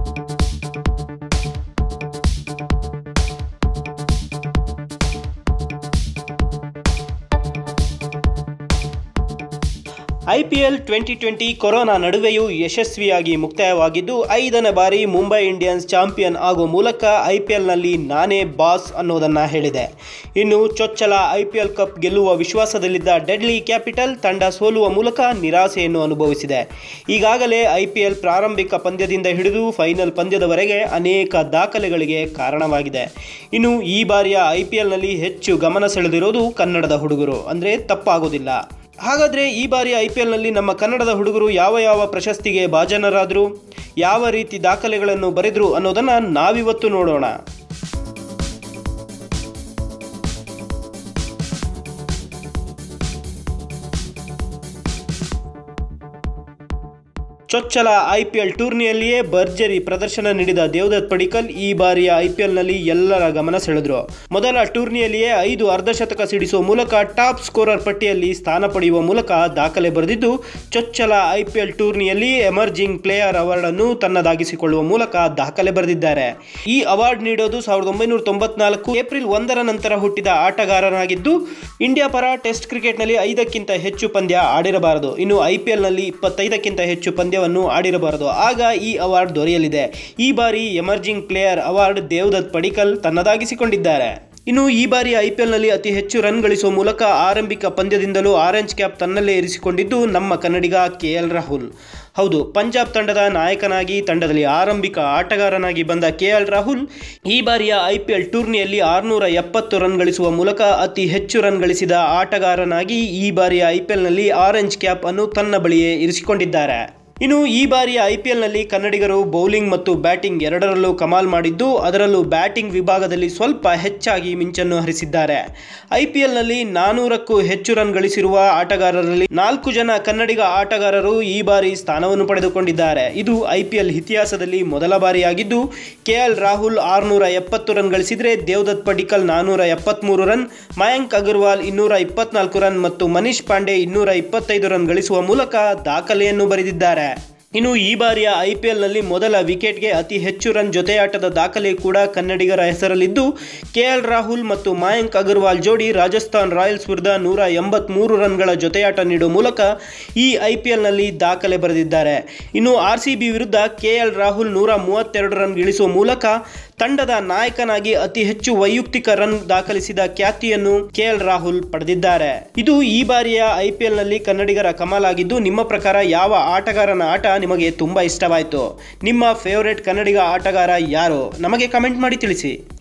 I P L twenty twenty corona ನಡುವೆಯೂ ಯಶಸ್ವಿಯಾಗಿ ಮುಕ್ತಾಯವಾಗಿದ್ದು ಐದನೇ ಬಾರಿ ಮುಂಬೈ ಇಂಡಿಯನ್ಸ್ ಚಾಂಪಿಯನ್ ಆಗುವ ಮೂಲಕ ಐ ಪಿ ಎಲ್ನಲ್ಲಿ ನಾನೇ ಬಾಸ್ ಅನ್ನೋದನ್ನು ಹೇಳಿದೆ ಇನ್ನು ಚೊಚ್ಚಲ ಐ ಪಿ ಎಲ್ ಕಪ್ ಗೆಲ್ಲುವ ವಿಶ್ವಾಸದಲ್ಲಿದ್ದ ಡೆಡ್ಲಿ ಕ್ಯಾಪಿಟಲ್ ತಂಡ ಸೋಲುವ ಮೂಲಕ ನಿರಾಸೆಯನ್ನು ಅನುಭವಿಸಿದೆ ಈಗಾಗಲೇ ಐ ಪಿ ಎಲ್ ಪ್ರಾರಂಭಿಕ ಪಂದ್ಯದಿಂದ ಹಿಡಿದು ಫೈನಲ್ ಪಂದ್ಯದವರೆಗೆ ಅನೇಕ ದಾಖಲೆಗಳಿಗೆ ಕಾರಣವಾಗಿದೆ ಇನ್ನು ಈ ಬಾರಿಯ ಐ ಪಿ ಎಲ್ನಲ್ಲಿ ಹೆಚ್ಚು ಗಮನ ಸೆಳೆದಿರೋದು ಕನ್ನಡದ ಹುಡುಗರು ಅಂದರೆ ತಪ್ಪಾಗೋದಿಲ್ಲ ಹಾಗಾದರೆ ಈ ಬಾರಿ ಐ ಪಿ ಎಲ್ನಲ್ಲಿ ನಮ್ಮ ಕನ್ನಡದ ಹುಡುಗರು ಯಾವ ಯಾವ ಪ್ರಶಸ್ತಿಗೆ ಭಾಜನರಾದರು ಯಾವ ರೀತಿ ದಾಖಲೆಗಳನ್ನು ಬರೆದರು ಅನ್ನೋದನ್ನು ನಾವಿವತ್ತು ನೋಡೋಣ ಚೊಚ್ಚಲ ಐ ಪಿ ಎಲ್ ಟೂರ್ನಿಯಲ್ಲಿಯೇ ಭರ್ಜರಿ ಪ್ರದರ್ಶನ ನೀಡಿದ ದೇವದತ್ ಪಡಿಕಲ್ ಈ ಬಾರಿಯ ಐ ಪಿ ಎಲ್ನಲ್ಲಿ ಎಲ್ಲರ ಗಮನ ಸೆಳೆದ್ರು ಮೊದಲ ಟೂರ್ನಿಯಲ್ಲಿಯೇ ಐದು ಅರ್ಧಶತಕ ಸಿಡಿಸುವ ಮೂಲಕ ಟಾಪ್ ಸ್ಕೋರರ್ ಪಟ್ಟಿಯಲ್ಲಿ ಸ್ಥಾನ ಪಡೆಯುವ ಮೂಲಕ ದಾಖಲೆ ಬರೆದಿದ್ದು ಚೊಚ್ಚಲ ಐ ಪಿ ಎಲ್ ಟೂರ್ನಿಯಲ್ಲಿ ಎಮರ್ಜಿಂಗ್ ಪ್ಲೇಯರ್ ಅವಾರ್ಡ್ ಅನ್ನು ತನ್ನದಾಗಿಸಿಕೊಳ್ಳುವ ಮೂಲಕ ದಾಖಲೆ ಬರೆದಿದ್ದಾರೆ ಈ ಅವಾರ್ಡ್ ನೀಡೋದು ಸಾವಿರದ ಒಂಬೈನೂರ ತೊಂಬತ್ನಾಲ್ಕು ಏಪ್ರಿಲ್ ಒಂದರ ನಂತರ ಹುಟ್ಟಿದ ಆಟಗಾರನಾಗಿದ್ದು ಇಂಡಿಯಾ ಪರ ಟೆಸ್ಟ್ ಕ್ರಿಕೆಟ್ನಲ್ಲಿ ಐದಕ್ಕಿಂತ ಹೆಚ್ಚು ಪಂದ್ಯ ಆಡಿರಬಾರದು ಇನ್ನು ಐ ಪಿ ಎಲ್ನಲ್ಲಿ ಇಪ್ಪತ್ತೈದಕ್ಕಿಂತ ಹೆಚ್ಚು ಪಂದ್ಯವನ್ನು ಆಡಿರಬಾರದು ಆಗ ಈ ಅವಾರ್ಡ್ ದೊರೆಯಲಿದೆ ಈ ಬಾರಿ emerging player award Devdutt Padikkal ತನ್ನದಾಗಿಸಿಕೊಂಡಿದ್ದಾರೆ ಇನ್ನು ಈ ಬಾರಿ ಐ ಪಿ ಎಲ್ನಲ್ಲಿ ಅತಿ ಹೆಚ್ಚು ರನ್ ಗಳಿಸುವ ಮೂಲಕ ಆರಂಭಿಕ ಪಂದ್ಯದಿಂದಲೂ ಆರೆಂಜ್ ಕ್ಯಾಪ್ ತನ್ನಲ್ಲೇ ಇರಿಸಿಕೊಂಡಿದ್ದು ನಮ್ಮ ಕನ್ನಡಿಗ ಕೆ ಎಲ್ ರಾಹುಲ್ ಹೌದು ಪಂಜಾಬ್ ತಂಡದ ನಾಯಕನಾಗಿ ತಂಡದಲ್ಲಿ ಆರಂಭಿಕ ಆಟಗಾರನಾಗಿ ಬಂದ ಕೆ ಎಲ್ ರಾಹುಲ್ ಈ ಬಾರಿಯ ಐ ಪಿ ಎಲ್ ಟೂರ್ನಿಯಲ್ಲಿ ಆರುನೂರ ಎಪ್ಪತ್ತು ರನ್ ಗಳಿಸುವ ಮೂಲಕ ಅತಿ ಹೆಚ್ಚು ರನ್ ಗಳಿಸಿದ ಆಟಗಾರನಾಗಿ ಈ ಬಾರಿಯ ಐ ಪಿ ಎಲ್ನಲ್ಲಿ ಆರೆಂಜ್ ಕ್ಯಾಪ್ ಅನ್ನು ತನ್ನ ಬಳಿಯೇ ಇರಿಸಿಕೊಂಡಿದ್ದಾರೆ ಇನ್ನು ಈ ಬಾರಿಯ ಐ ಪಿ ಎಲ್ನಲ್ಲಿ ಕನ್ನಡಿಗರು ಬೌಲಿಂಗ್ ಮತ್ತು ಬ್ಯಾಟಿಂಗ್ ಎರಡರಲ್ಲೂ ಕಮಾಲ್ ಮಾಡಿದ್ದು ಅದರಲ್ಲೂ ಬ್ಯಾಟಿಂಗ್ ವಿಭಾಗದಲ್ಲಿ ಸ್ವಲ್ಪ ಹೆಚ್ಚಾಗಿ ಮಿಂಚನ್ನು ಹರಿಸಿದ್ದಾರೆ ಐ ಪಿ ಎಲ್ನಲ್ಲಿ ನಾನೂರಕ್ಕೂ ಹೆಚ್ಚು ರನ್ ಗಳಿಸಿರುವ ಆಟಗಾರರಲ್ಲಿ ನಾಲ್ಕು ಜನ ಕನ್ನಡಿಗ ಆಟಗಾರರು ಈ ಬಾರಿ ಸ್ಥಾನವನ್ನು ಪಡೆದುಕೊಂಡಿದ್ದಾರೆ ಇದು ಐ ಪಿ ಎಲ್ ಇತಿಹಾಸದಲ್ಲಿ ಮೊದಲ ಬಾರಿಯಾಗಿದ್ದು ಕೆ ಎಲ್ ರಾಹುಲ್ ಆರುನೂರ ಎಪ್ಪತ್ತು ರನ್ ಗಳಿಸಿದರೆ ದೇವದತ್ ಪಡಿಕಲ್ ನಾನೂರ ಎಪ್ಪತ್ತ್ಮೂರು ರನ್ ಮಯಾಂಕ್ ಅಗರ್ವಾಲ್ ಇನ್ನೂರ ಇಪ್ಪತ್ನಾಲ್ಕು ರನ್ ಮತ್ತು ಮನೀಶ್ ಪಾಂಡೆ ಇನ್ನೂರ ಇಪ್ಪತ್ತೈದು ರನ್ ಗಳಿಸುವ ಮೂಲಕ ದಾಖಲೆಯನ್ನು ಬರೆದಿದ್ದಾರೆ ಇನ್ನು ಈ ಬಾರಿಯ ಐ ಪಿ ಎಲ್ನಲ್ಲಿ ಮೊದಲ ವಿಕೆಟ್ಗೆ ಅತಿ ಹೆಚ್ಚು ರನ್ ಜೊತೆಯಾಟದ ದಾಖಲೆ ಕೂಡ ಕನ್ನಡಿಗರ ಹೆಸರಲ್ಲಿದ್ದು ಕೆ ಎಲ್ ರಾಹುಲ್ ಮತ್ತು ಮಯಾಂಕ್ ಅಗರ್ವಾಲ್ ಜೋಡಿ ರಾಜಸ್ಥಾನ್ ರಾಯಲ್ಸ್ ವಿರುದ್ಧ ನೂರ ಎಂಬತ್ಮೂರು ರನ್ಗಳ ಜೊತೆಯಾಟ ನೀಡುವ ಮೂಲಕ ಈ ಐ ಪಿ ಎಲ್ನಲ್ಲಿ ದಾಖಲೆ ಬರೆದಿದ್ದಾರೆ ಇನ್ನು ಆರ್ ಸಿ ಬಿ ವಿರುದ್ಧ ಕೆ ಎಲ್ ರಾಹುಲ್ ನೂರ ಮೂವತ್ತೆರಡು ರನ್ ಗಳಿಸುವ ಮೂಲಕ ತಂಡದ ನಾಯಕನಾಗಿ ಅತಿ ಹೆಚ್ಚು ವೈಯಕ್ತಿಕ ರನ್ ದಾಖಲಿಸಿದ ಖ್ಯಾತಿಯನ್ನು ಕೆ ಎಲ್ ರಾಹುಲ್ ಪಡೆದಿದ್ದಾರೆ ಇದು ಈ ಬಾರಿಯ ಐ ಪಿ ಎಲ್ನಲ್ಲಿ ಕನ್ನಡಿಗರ ಕಮಲಾಗಿದ್ದು ನಿಮ್ಮ ಪ್ರಕಾರ ಯಾವ ಆಟಗಾರನ ಆಟ ನಿಮಗೆ ತುಂಬ ಇಷ್ಟವಾಯಿತು ನಿಮ್ಮ ಫೇವರೆಟ್ ಕನ್ನಡಿಗ ಆಟಗಾರ ಯಾರು ನಮಗೆ ಕಮೆಂಟ್ ಮಾಡಿ ತಿಳಿಸಿ